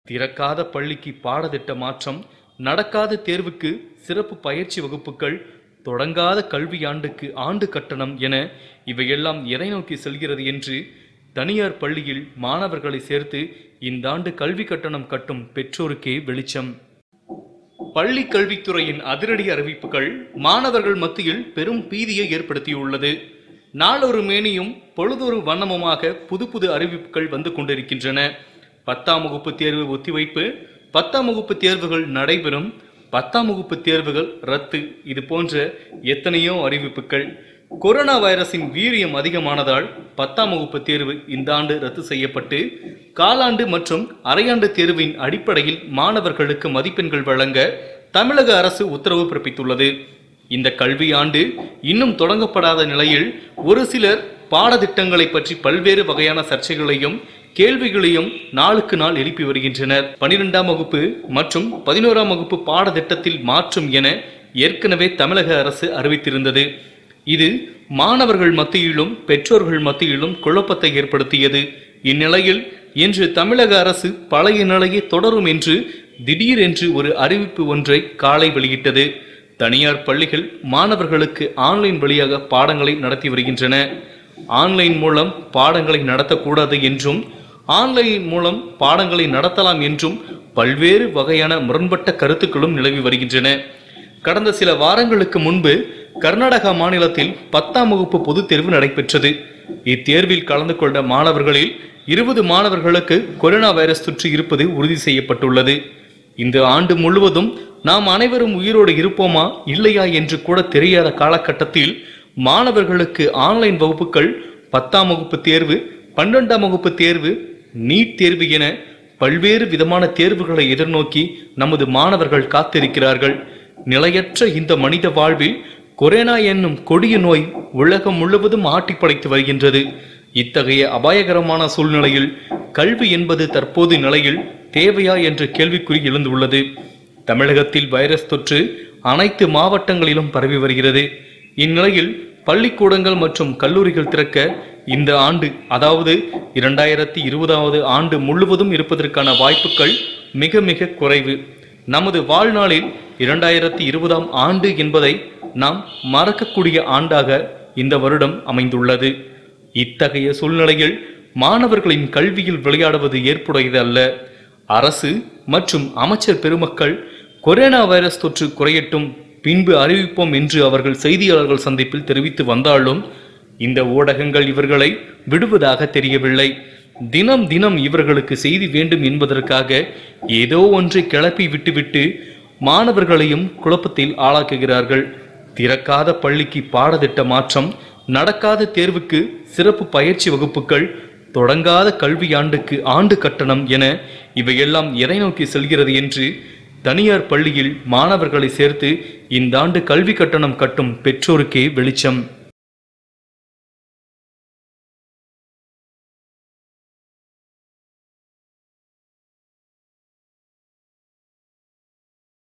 திறக்காத பள்ளிக்கு பாடத்திட்ட மாற்றம் நடக்காத தேர்வுக்கு சிறப்பு பயிற்சி வகுப்புகள் தொடங்காத கல்வியாண்டுக்கு ஆண்டு கட்டணம் என இவையெல்லாம் எதை நோக்கி செல்கிறது என்று தனியார் பள்ளியில் மாணவர்களை சேர்த்து இந்த ஆண்டு கல்வி கட்டணம் கட்டும் பெற்றோருக்கே வெளிச்சம் பள்ளி கல்வித்துறையின் அதிரடி அறிவிப்புகள் மாணவர்கள் மத்தியில் பெரும் பீதியை ஏற்படுத்தியுள்ளது நாளொரு மேனியும் பொழுதொரு வண்ணமுமாக புது புது அறிவிப்புகள் வந்து கொண்டிருக்கின்றன பத்தாம் வகுப்பு தேர்வு ஒத்திவைப்பு பத்தாம் வகுப்பு தேர்வுகள் நடைபெறும் பத்தாம் வகுப்பு தேர்வுகள் ரத்து இது போன்ற எத்தனையோ அறிவிப்புகள் கொரோனா வைரஸின் வீரியம் அதிகமானதால் பத்தாம் வகுப்பு தேர்வு இந்த ஆண்டு ரத்து செய்யப்பட்டு காலாண்டு மற்றும் அரையாண்டு தேர்வின் அடிப்படையில் மாணவர்களுக்கு மதிப்பெண்கள் வழங்க தமிழக அரசு உத்தரவு பிறப்பித்துள்ளது இந்த கல்வி ஆண்டு இன்னும் தொடங்கப்படாத நிலையில் ஒரு சிலர் பாடத்திட்டங்களை பற்றி பல்வேறு வகையான சர்ச்சைகளையும் கேள்விகளையும் நாளுக்கு நாள் எழுப்பி வருகின்றனர் பனிரெண்டாம் வகுப்பு மற்றும் பதினோராம் வகுப்பு பாடத்திட்டத்தில் மாற்றம் என ஏற்கனவே தமிழக அரசு அறிவித்திருந்தது இது மாணவர்கள் மத்தியிலும் பெற்றோர்கள் மத்தியிலும் குழப்பத்தை ஏற்படுத்தியது இந்நிலையில் இன்று தமிழக அரசு பழைய நிலையை தொடரும் என்று திடீரென்று ஒரு அறிவிப்பு ஒன்றை காலை வெளியிட்டது தனியார் பள்ளிகள் மாணவர்களுக்கு ஆன்லைன் வழியாக பாடங்களை நடத்தி வருகின்றன ஆன்லைன் மூலம் பாடங்களை நடத்தக்கூடாது என்றும் ஆன்லைன் மூலம் பாடங்களை நடத்தலாம் என்றும் பல்வேறு வகையான முரண்பட்ட கருத்துக்களும் நிலவி வருகின்றன கடந்த சில வாரங்களுக்கு முன்பு கர்நாடகா மாநிலத்தில் பத்தாம் வகுப்பு பொதுத் தேர்வு நடைபெற்றது இத்தேர்வில் கலந்து கொண்ட மாணவர்களில் இருபது மாணவர்களுக்கு கொரோனா வைரஸ் தொற்று இருப்பது உறுதி செய்யப்பட்டுள்ளது இந்த ஆண்டு முழுவதும் நாம் அனைவரும் உயிரோடு இருப்போமா இல்லையா என்று கூட தெரியாத காலகட்டத்தில் மாணவர்களுக்கு ஆன்லைன் வகுப்புகள் பத்தாம் வகுப்பு தேர்வு பன்னெண்டாம் வகுப்பு தேர்வு நீட் தேர்வு என பல்வேறு விதமான தேர்வுகளை எதிர்நோக்கி நமது மாணவர்கள் காத்திருக்கிறார்கள் நிலையற்ற இந்த மனித வாழ்வில் கொரோனா என்னும் கொடிய நோய் உலகம் முழுவதும் ஆட்டி படைத்து வருகின்றது இத்தகைய அபாயகரமான சூழ்நிலையில் கல்வி என்பது தற்போது நிலையில் தேவையா என்ற கேள்விக்குறி எழுந்துள்ளது தமிழகத்தில் வைரஸ் தொற்று அனைத்து மாவட்டங்களிலும் பரவி வருகிறது இந்நிலையில் பள்ளிக்கூடங்கள் மற்றும் கல்லூரிகள் திறக்க இந்த ஆண்டு அதாவது இரண்டாயிரத்தி இருபதாவது ஆண்டு முழுவதும் இருப்பதற்கான வாய்ப்புகள் மிக மிக குறைவு நமது வாழ்நாளில் இரண்டாயிரத்தி இருபதாம் ஆண்டு என்பதை நாம் மறக்கக்கூடிய ஆண்டாக இந்த வருடம் அமைந்துள்ளது இத்தகைய சூழ்நிலையில் மாணவர்களின் கல்வியில் விளையாடுவது ஏற்புடையது அல்ல அரசு மற்றும் அமைச்சர் பெருமக்கள் கொரோனா வைரஸ் தொற்று குறையட்டும் பின்பு அறிவிப்போம் என்று அவர்கள் செய்தியாளர்கள் சந்திப்பில் தெரிவித்து வந்தாலும் இந்த ஊடகங்கள் இவர்களை விடுவதாக தெரியவில்லை தினம் தினம் இவர்களுக்கு செய்தி வேண்டும் என்பதற்காக ஏதோ ஒன்றை கிளப்பி விட்டுவிட்டு மாணவர்களையும் குழப்பத்தில் ஆளாக்குகிறார்கள் திறக்காத பள்ளிக்கு பாடத்திட்ட மாற்றம் நடக்காத தேர்வுக்கு சிறப்பு பயிற்சி வகுப்புகள் தொடங்காத கல்வியாண்டுக்கு ஆண்டு கட்டணம் என இவையெல்லாம் எதை நோக்கி செல்கிறது என்று தனியார் பள்ளியில் மாணவர்களை சேர்த்து இந்த ஆண்டு கல்வி கட்டணம் கட்டும் பெற்றோருக்கே வெளிச்சம்